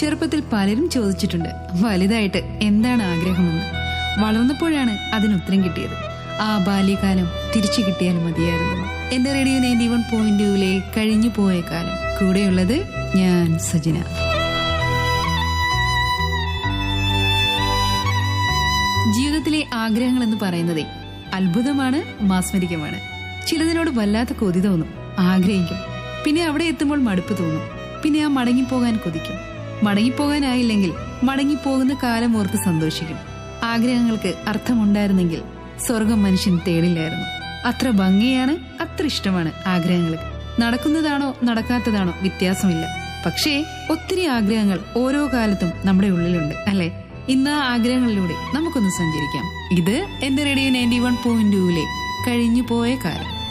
ചെറുപ്പത്തിൽ പലരും ചോദിച്ചിട്ടുണ്ട് വലുതായിട്ട് എന്താണ് ആഗ്രഹമെന്ന് വളർന്നപ്പോഴാണ് അതിന് ഉത്തരം കിട്ടിയത് ആ ബാല്യകാലം തിരിച്ചു കിട്ടിയാൽ മതിയായിരുന്നു എന്റെ റേഡിയോ നയൻറ്റി വൺ പോയിന്റ് ടുവിലെ കഴിഞ്ഞു പോയ കാലം കൂടെയുള്ളത് ഞാൻ സജിന ജീവിതത്തിലെ ആഗ്രഹങ്ങൾ എന്ന് പറയുന്നതേ അത്ഭുതമാണ് മാസ്മരികമാണ് ചിലതിനോട് വല്ലാത്ത കൊതി തോന്നും ആഗ്രഹിക്കും പിന്നെ അവിടെ എത്തുമ്പോൾ മടുപ്പ് തോന്നും പിന്നെ ആ മടങ്ങിപ്പോകാൻ കൊതിക്കും മടങ്ങിപ്പോകാനായില്ലെങ്കിൽ മടങ്ങിപ്പോകുന്ന കാലം ഓർത്ത് സന്തോഷിക്കും ആഗ്രഹങ്ങൾക്ക് അർത്ഥമുണ്ടായിരുന്നെങ്കിൽ സ്വർഗം മനുഷ്യൻ തേടില്ലായിരുന്നു അത്ര ഭംഗിയാണ് അത്ര ഇഷ്ടമാണ് ആഗ്രഹങ്ങൾക്ക് നടക്കുന്നതാണോ നടക്കാത്തതാണോ വ്യത്യാസമില്ല പക്ഷേ ഒത്തിരി ആഗ്രഹങ്ങൾ ഓരോ കാലത്തും നമ്മുടെ ഉള്ളിലുണ്ട് അല്ലെ ഇന്ന് ആ ആഗ്രഹങ്ങളിലൂടെ നമുക്കൊന്ന് സഞ്ചരിക്കാം ഇത് എന്റെ റേഡിയോ നയൻറ്റി വൺ പോയിന്റ് ടൂവിലെ കഴിഞ്ഞു പോയ കാലം